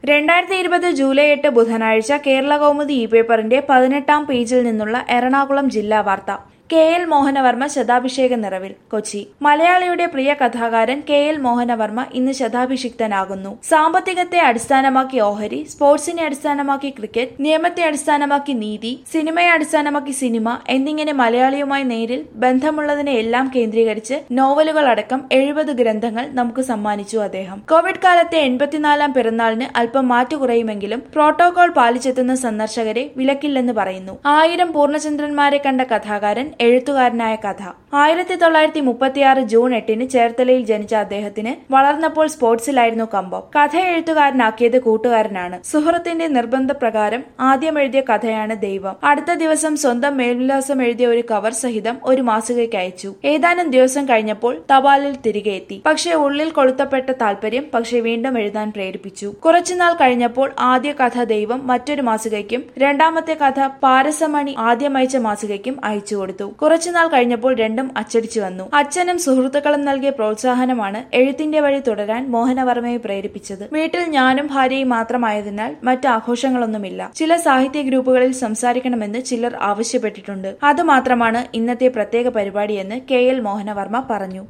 രണ്ടായിരത്തി ഇരുപത് ജൂലൈ എട്ട് ബുധനാഴ്ച കേരള കൗമുദി ഇ പേപ്പറിന്റെ പതിനെട്ടാം പേജിൽ നിന്നുള്ള എറണാകുളം ജില്ലാ വാർത്ത കെ എൽ മോഹനവർമ്മ ശതാഭിഷേക നിറവിൽ കൊച്ചി മലയാളിയുടെ പ്രിയ കഥാകാരൻ കെ എൽ മോഹനവർമ്മ ഇന്ന് ശതാഭിഷിക്തനാകുന്നു സാമ്പത്തികത്തെ അടിസ്ഥാനമാക്കി ഓഹരി സ്പോർട്സിനെ അടിസ്ഥാനമാക്കി ക്രിക്കറ്റ് നിയമത്തെ അടിസ്ഥാനമാക്കി നീതി സിനിമയെ അടിസ്ഥാനമാക്കി സിനിമ എന്നിങ്ങനെ മലയാളിയുമായി നേരിൽ ബന്ധമുള്ളതിനെ എല്ലാം കേന്ദ്രീകരിച്ച് നോവലുകൾ അടക്കം എഴുപത് ഗ്രന്ഥങ്ങൾ നമുക്ക് സമ്മാനിച്ചു അദ്ദേഹം കോവിഡ് കാലത്തെ എൺപത്തിനാലാം പിറന്നാളിന് അല്പം മാറ്റു കുറയുമെങ്കിലും പ്രോട്ടോകോൾ പാലിച്ചെത്തുന്ന സന്ദർശകരെ വിലക്കില്ലെന്ന് പറയുന്നു ആയിരം പൂർണ്ണചന്ദ്രന്മാരെ കണ്ട കഥാകാരൻ എഴുത്തുകാരനായ കഥ ആയിരത്തി തൊള്ളായിരത്തി മുപ്പത്തിയാറ് ജൂൺ എട്ടിന് ചേർത്തലയിൽ ജനിച്ച അദ്ദേഹത്തിന് വളർന്നപ്പോൾ സ്പോർട്സിലായിരുന്നു കമ്പം കഥ എഴുത്തുകാരനാക്കിയത് കൂട്ടുകാരനാണ് സുഹൃത്തിന്റെ നിർബന്ധപ്രകാരം ആദ്യം എഴുതിയ കഥയാണ് ദൈവം അടുത്ത ദിവസം സ്വന്തം മേൽവിലാസം എഴുതിയ ഒരു കവർ സഹിതം ഒരു മാസികയ്ക്ക് അയച്ചു ഏതാനും ദിവസം കഴിഞ്ഞപ്പോൾ തപാലിൽ തിരികെ എത്തി പക്ഷേ ഉള്ളിൽ കൊളുത്തപ്പെട്ട താല്പര്യം പക്ഷേ വീണ്ടും എഴുതാൻ പ്രേരിപ്പിച്ചു കുറച്ചുനാൾ കഴിഞ്ഞപ്പോൾ ആദ്യ കഥ ദൈവം മറ്റൊരു മാസികയ്ക്കും രണ്ടാമത്തെ കഥ പാരസമണി ആദ്യം അയച്ച മാസികയ്ക്കും അയച്ചു കൊടുത്തു കുറച്ചുനാൾ കഴിഞ്ഞപ്പോൾ രണ്ടും അച്ചടിച്ചു വന്നു അച്ഛനും സുഹൃത്തുക്കളും നൽകിയ പ്രോത്സാഹനമാണ് എഴുത്തിന്റെ വഴി തുടരാൻ മോഹനവർമ്മയെ പ്രേരിപ്പിച്ചത് വീട്ടിൽ ഞാനും ഭാര്യയും മാത്രമായതിനാൽ മറ്റ് ആഘോഷങ്ങളൊന്നുമില്ല ചില സാഹിത്യ ഗ്രൂപ്പുകളിൽ സംസാരിക്കണമെന്ന് ചിലർ ആവശ്യപ്പെട്ടിട്ടുണ്ട് അതുമാത്രമാണ് ഇന്നത്തെ പ്രത്യേക പരിപാടിയെന്ന് കെ എൽ മോഹനവർമ്മ പറഞ്ഞു